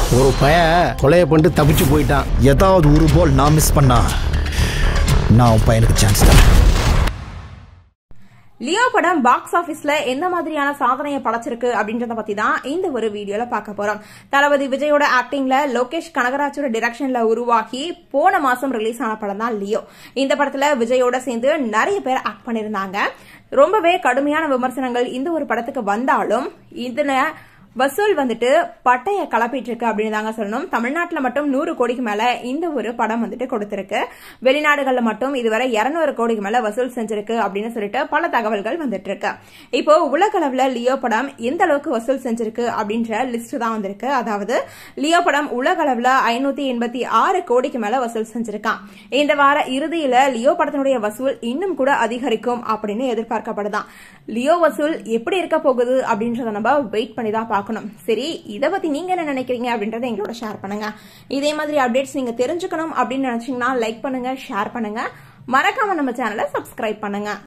ஒரு பய கொலையை பண்ணிட்டு தப்பிச்சு போயிட்டான் ஏதாவது ஒரு பால் நான் மிஸ் பண்ணா நான் உன் பையனுக்கு சான்ஸ் தரேன் லியோ படம் பாக்ஸ் ஆபீஸ்ல எந்த மாதிரியான சாதனையை படைச்சிருக்கு அப்படின்றத பத்தி தான் இந்த ஒரு வீடியோல பார்க்க போறோம் தளபதி விஜயோட ஆக்டிங்ல லோகேஷ் கனகராஜோட டிரெக்ஷன்ல உருவாகி போன மாசம் ரிலீஸ் ஆன படம் தான் லியோ இந்த படத்துல விஜயோட சேர்ந்து நிறைய பேர் ஆக்ட் பண்ணிருந்தாங்க ரொம்பவே கடுமையான விமர்சனங்கள் இந்த ஒரு படத்துக்கு வந்தாலும் இதுல வசூல் வந்துட்டு பட்டைய கலப்பிட்டு இருக்கு அப்படின்னு தாங்க சொல்லணும் தமிழ்நாட்டில் மட்டும் நூறு கோடிக்கு மேல இந்த ஒரு படம் வந்துட்டு கொடுத்திருக்கு வெளிநாடுகள்ல மட்டும் இதுவரை இருநூறு கோடிக்கு மேல வசூல் செஞ்சிருக்கு அப்படின்னு சொல்லிட்டு பல தகவல்கள் வந்துட்டு இருக்கு இப்போ உலக அளவுல லியோ படம் எந்த அளவுக்கு வசூல் செஞ்சிருக்கு அப்படின்ற லிஸ்ட் தான் வந்திருக்கு அதாவது லியோ படம் உலக அளவுல ஐநூத்தி எண்பத்தி ஆறு கோடிக்கு மேல வசூல் செஞ்சிருக்கான் இந்த வார இறுதியில லியோ படத்தினுடைய வசூல் இன்னும் கூட அதிகரிக்கும் அப்படின்னு எதிர்பார்க்கப்படுதான் லியோ வசூல் எப்படி இருக்க போகுது அப்படின்றத நம்ம வெயிட் பண்ணி தான் பார்க்கணும் சரி இதை பத்தி நீங்க என்ன நினைக்கிறீங்க அப்படின்றத எங்களோட ஷேர் பண்ணுங்க இதே மாதிரி அப்டேட்ஸ் நீங்க தெரிஞ்சுக்கணும் அப்படின்னு நினைச்சீங்கன்னா லைக் பண்ணுங்க ஷேர் பண்ணுங்க மறக்காம நம்ம சேனலை சப்ஸ்கிரைப் பண்ணுங்க